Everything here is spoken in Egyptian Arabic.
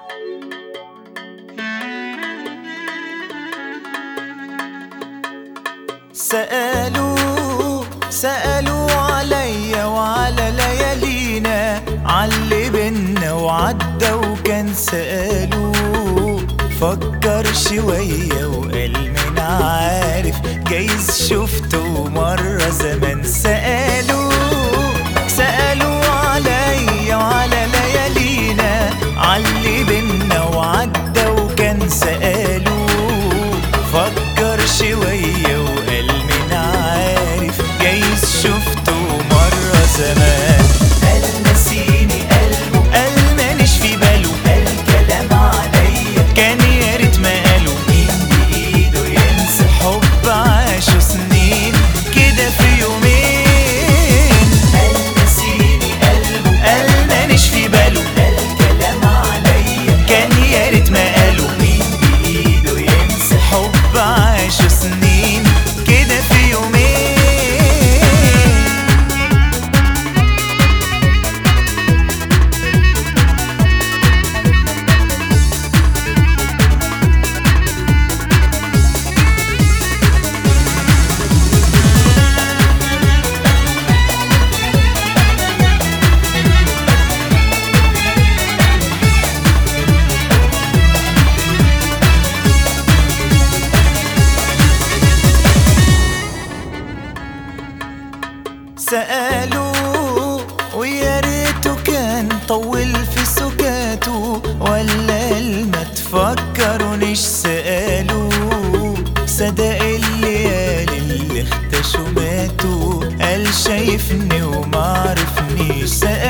سألوا سألوا عليا وعلى ليالينا عاللي بينا وعدى وكان سألوا فكر شوية وقال من عارف جايز شفته مرة زمان سألوا سألوا عليا وعلى ليالينا عاللي بينا وعدى وكان سألوا فكر شوية وقال من عارف جايز شفته مرة زمان قال نسيني قلبه قال ماليش في باله قال كلام عليا كان يا ريت ما قاله مين بإيده ينسى حب عاشوا سنين كده في يومين قال نسيني قلبه قال ماليش في باله قال كلام عليا كان يا ريت ما قاله مين بإيده ينسى حب عاشوا سنين كده في يومين سألوا ويا ريته كان طول في سكاته ولا ما تفكرونيش سألوا صدق الليالي اللي اختشوا ماتوا قال شايفني وما عرفنيش سألوا